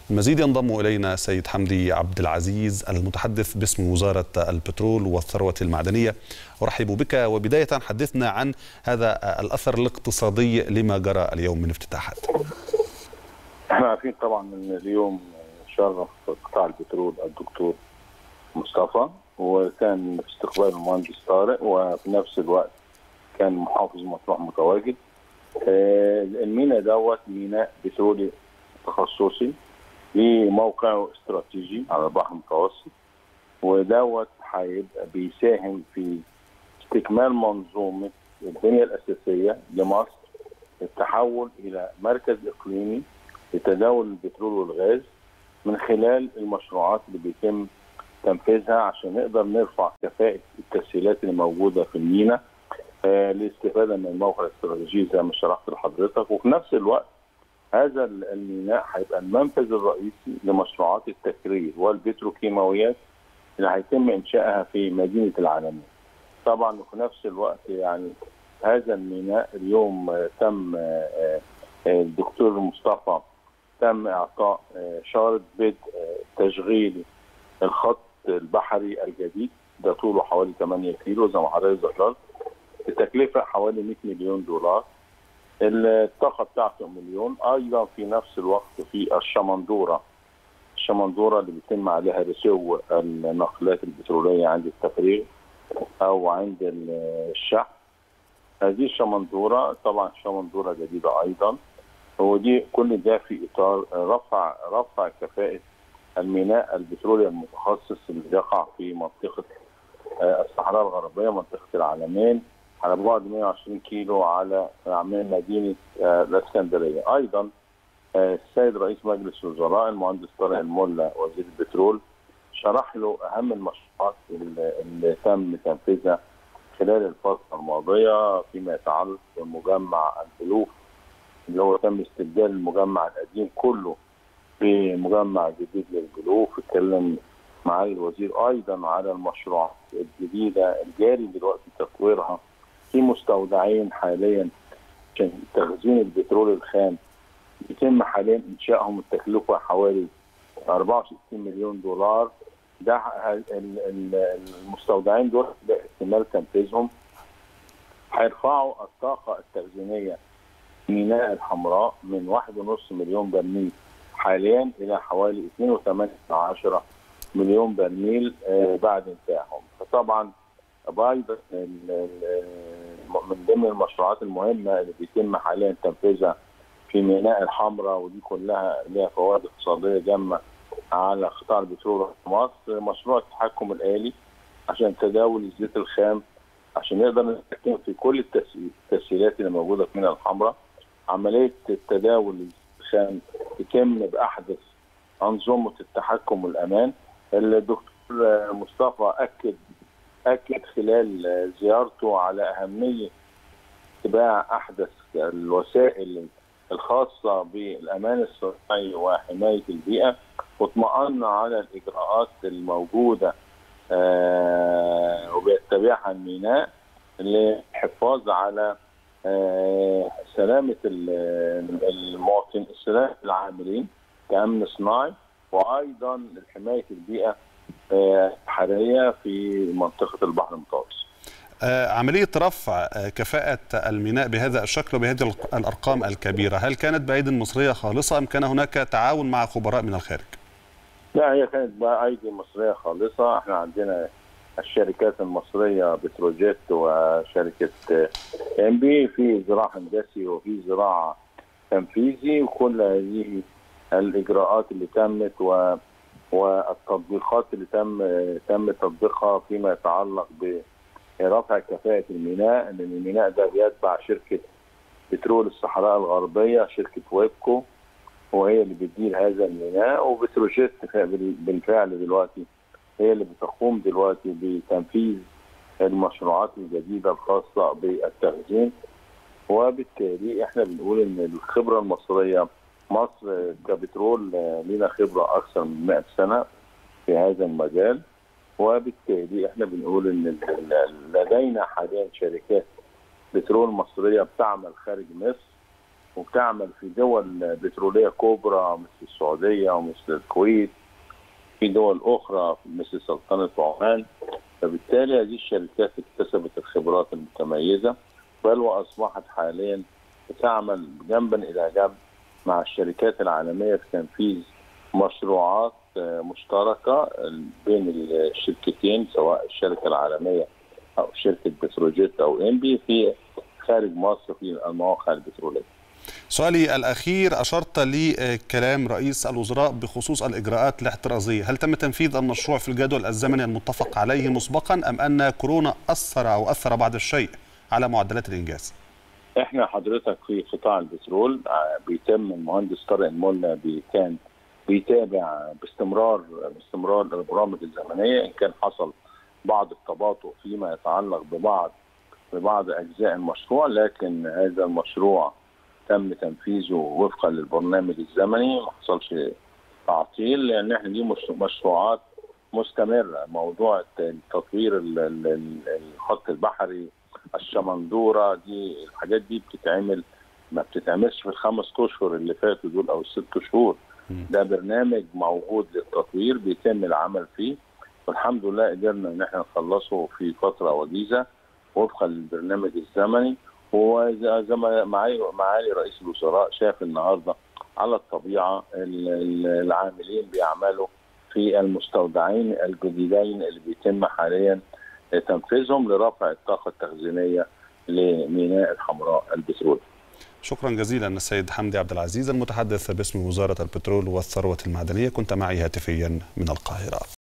المزيد ينضم الينا سيد حمدي عبد العزيز المتحدث باسم وزاره البترول والثروه المعدنيه ارحب بك وبدايه حدثنا عن هذا الاثر الاقتصادي لما جرى اليوم من افتتاحات. احنا عارفين طبعا ان اليوم شرف قطاع البترول الدكتور مصطفى وكان في استقبال المهندس طارق وفي نفس الوقت كان محافظ مطروح متواجد. الميناء دوت ميناء بترولي تخصصي ليه موقع استراتيجي على البحر المتوسط ودوت هيبقى بيساهم في استكمال منظومه البنيه الاساسيه لمصر التحول الى مركز اقليمي لتداول البترول والغاز من خلال المشروعات اللي بيتم تنفيذها عشان نقدر نرفع كفاءه التسهيلات اللي موجوده في الميناء آه للاستفاده من الموقع الاستراتيجي زي ما شرحت لحضرتك وفي نفس الوقت هذا الميناء هيبقى المنفذ الرئيسي لمشروعات التكرير والبتروكيماويات اللي هيتم انشائها في مدينه العالمين. طبعا وفي نفس الوقت يعني هذا الميناء اليوم تم الدكتور مصطفى تم اعطاء شارة بدء تشغيل الخط البحري الجديد ده طوله حوالي 8 كيلو زي ما حضرتك ذكرت بتكلفه حوالي 100 مليون دولار الطاقه بتاعته مليون ايضا في نفس الوقت في الشمندوره الشمندوره اللي بيتم عليها رسو النقلات البتروليه عند التفريغ او عند الشحن هذه الشمندوره طبعا شمندوره جديده ايضا ودي كل ده في اطار رفع رفع كفاءه الميناء البترولي المتخصص اللي يقع في منطقه الصحراء الغربيه منطقه العالمين على بعد 120 كيلو على من مدينه الاسكندريه ايضا السيد رئيس مجلس الوزراء المهندس طارق الملا وزير البترول شرح له اهم المشروعات اللي تم تنفيذها خلال الفتره الماضيه فيما يتعلق بمجمع البلوف اللي هو تم استبدال المجمع القديم كله بمجمع جديد للبلوف اتكلم معالي الوزير ايضا على المشروعات الجديده الجاري دلوقتي تطويرها في مستودعين حاليا عشان تخزين البترول الخام يتم حاليا انشائهم التكلفه حوالي 64 مليون دولار ده المستودعين دول ده احتمال تنفيذهم هيرفعوا الطاقه التخزينيه في ميناء الحمراء من 1.5 مليون برميل حاليا الى حوالي 2.8 مليون برميل بعد انتهائهم فطبعا ايضا من ضمن المشروعات المهمه اللي بيتم حاليا تنفيذها في ميناء الحمراء ودي كلها لها فوائد اقتصاديه جامه على قطاع البترول في مصر مشروع التحكم الالي عشان تداول الزيت الخام عشان نقدر نتحكم في كل التسهيلات اللي موجوده في ميناء الحمراء عمليه التداول الخام تتم باحدث انظمه التحكم والامان الدكتور مصطفى اكد اكد خلال زيارته على اهميه اتباع احدث الوسائل الخاصه بالامان الصناعي وحمايه البيئه واطمأن على الاجراءات الموجوده آه وبيتبعها الميناء للحفاظ على آه سلامه المواطن سلامه العاملين كامن صناعي وايضا لحمايه البيئه البحريه في منطقه البحر المتوسط. عملية رفع كفاءة الميناء بهذا الشكل وبهذه الأرقام الكبيرة هل كانت بأيد مصرية خالصة أم كان هناك تعاون مع خبراء من الخارج؟ لا هي كانت بأيدي مصرية خالصة احنا عندنا الشركات المصرية بتروجيت وشركة ام بي في زراعة هندسي وفي زراعة تنفيذي وكل هذه الإجراءات اللي تمت و والتطبيقات اللي تم تم تطبيقها فيما يتعلق برفع كفاءة الميناء ان الميناء ده بيتبع شركة بترول الصحراء الغربية شركة ويبكو وهي اللي بتدير هذا الميناء وبتروجيت بالفعل دلوقتي هي اللي بتقوم دلوقتي بتنفيذ المشروعات الجديدة الخاصة بالتخزين وبالتالي احنا بنقول ان الخبرة المصرية مصر كبترول لنا خبره اكثر من 100 سنه في هذا المجال وبالتالي احنا بنقول ان لدينا حاليا شركات بترول مصريه بتعمل خارج مصر وبتعمل في دول بتروليه كبرى مثل السعوديه ومثل الكويت في دول اخرى مثل سلطنه عمان فبالتالي هذه الشركات اكتسبت الخبرات المتميزه بل واصبحت حاليا تعمل جنبا الى جنب مع الشركات العالميه في تنفيذ مشروعات مشتركه بين الشركتين سواء الشركه العالميه او شركه بتروجيت او انبي في خارج مصر في المواقع البتروليه. سؤالي الاخير اشرت لكلام رئيس الوزراء بخصوص الاجراءات الاحترازيه، هل تم تنفيذ المشروع في الجدول الزمني المتفق عليه مسبقا ام ان كورونا اثر او اثر بعض الشيء على معدلات الانجاز؟ احنا حضرتك في قطاع البترول بيتم المهندس طارق الملا كان بيتابع باستمرار باستمرار البرامج الزمنيه ان كان حصل بعض التباطؤ فيما يتعلق ببعض ببعض اجزاء المشروع لكن هذا المشروع تم تنفيذه وفقا للبرنامج الزمني ما حصلش تعطيل لان احنا دي مشروعات مستمره موضوع تطوير الخط البحري الشمندوره دي الحاجات دي بتتعمل ما بتتعملش في الخمس اشهر اللي فاتوا دول او الست شهور ده برنامج موجود للتطوير بيتم العمل فيه والحمد لله قدرنا ان احنا نخلصه في فتره وجيزه وفقا للبرنامج الزمني وزي ما معالي رئيس الوزراء شاف النهارده على الطبيعه العاملين بيعملوا في المستودعين الجديدين اللي بيتم حاليا تنفيذهم لرفع الطاقه التخزينيه لميناء الحمراء البترول. شكرا جزيلا السيد حمدي عبد العزيز المتحدث باسم وزاره البترول والثروه المعدنيه كنت معي هاتفيا من القاهره.